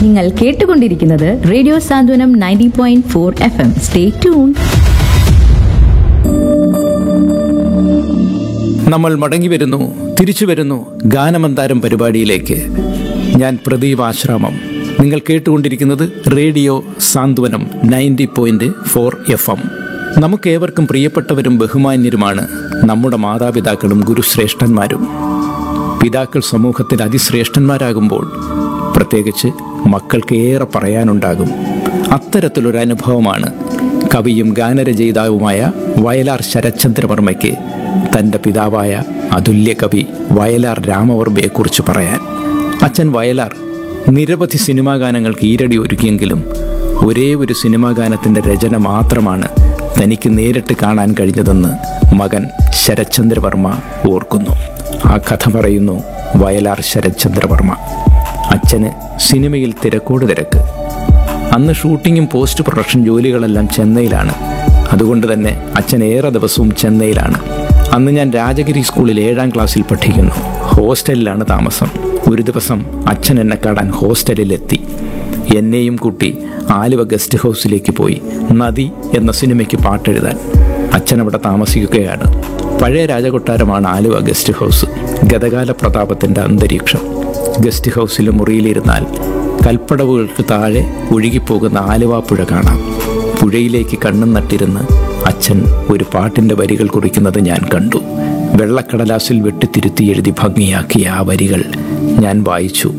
നിങ്ങൾ കേട്ടുകൊണ്ടിരിക്കുന്നത് radio Santhwanam ninety point four F M stay tune നമ്മൾ മടങ്ങി വരുന്നു തിരിച്ചു വരുന്നു ഗാനമന്താരം പരിപാടിയിലേക്ക് ഞാൻ പ്രദീപ് ആശ്രാമം നിങ്ങൾ കേട്ടുകൊണ്ടിരിക്കുന്നത് radio Santhwanam ninety point four F M നമുക്കേവർക്കും പ്രിയപ്പെട്ടവരും ബഹുമാന്യരുമാണ് നമ്മുടെ മാതാപിതാക്കളും ഗുരുശ്രേഷ്ഠന്മാരും പിതാക്കൾ സമൂഹത്തിൽ അതിശ്രേഷ്ഠന്മാരാകുമ്പോൾ പ്രത്യേകിച്ച് മക്കൾക്ക് ഏറെ പറയാനുണ്ടാകും അത്തരത്തിലൊരു അനുഭവമാണ് കവിയും ഗാനരചയിതാവുമായ വയലാർ ശരത്ചന്ദ്രവർമ്മയ്ക്ക് തൻ്റെ പിതാവായ അതുല്യ കവി വയലാർ രാമവർമ്മയെക്കുറിച്ച് പറയാൻ അച്ഛൻ വയലാർ നിരവധി സിനിമാ ഗാനങ്ങൾക്ക് ഈരടി ഒരുക്കിയെങ്കിലും ഒരേ ഒരു സിനിമാ ഗാനത്തിൻ്റെ രചന മാത്രമാണ് തനിക്ക് നേരിട്ട് കാണാൻ കഴിഞ്ഞതെന്ന് മകൻ ശരത്ചന്ദ്രവർമ്മ ഓർക്കുന്നു ആ കഥ പറയുന്നു വയലാർ ശരത്ചന്ദ്രവർമ്മ അച്ഛന് സിനിമയിൽ തിരക്കോട് തിരക്ക് അന്ന് ഷൂട്ടിങ്ങും പോസ്റ്റ് പ്രൊഡക്ഷൻ ജോലികളെല്ലാം ചെന്നൈയിലാണ് അതുകൊണ്ട് തന്നെ അച്ഛൻ ഏറെ ദിവസവും ചെന്നൈയിലാണ് അന്ന് ഞാൻ രാജഗിരി സ്കൂളിൽ ഏഴാം ക്ലാസ്സിൽ പഠിക്കുന്നു ഹോസ്റ്റലിലാണ് താമസം ഒരു ദിവസം അച്ഛൻ എന്നെ കാണാൻ ഹോസ്റ്റലിലെത്തി എന്നെയും കൂട്ടി ആലുവ ഗസ്റ്റ് ഹൗസിലേക്ക് പോയി നദി എന്ന സിനിമയ്ക്ക് പാട്ടെഴുതാൻ അച്ഛൻ അവിടെ താമസിക്കുകയാണ് പഴയ രാജകൊട്ടാരമാണ് ആലുവ ഗസ്റ്റ് ഹൗസ് ഗതകാല പ്രതാപത്തിൻ്റെ അന്തരീക്ഷം ഗസ്റ്റ് ഹൗസിലെ മുറിയിലിരുന്നാൽ കൽപ്പടവുകൾക്ക് താഴെ ഒഴുകിപ്പോകുന്ന ആലുവാപ്പുഴ കാണാം പുഴയിലേക്ക് കണ്ണും നട്ടിരുന്ന് അച്ഛൻ ഒരു പാട്ടിൻ്റെ വരികൾ കുറിക്കുന്നത് ഞാൻ കണ്ടു വെള്ളക്കടലാസിൽ വെട്ടിത്തിരുത്തി എഴുതി ഭംഗിയാക്കിയ ആ വരികൾ ഞാൻ വായിച്ചു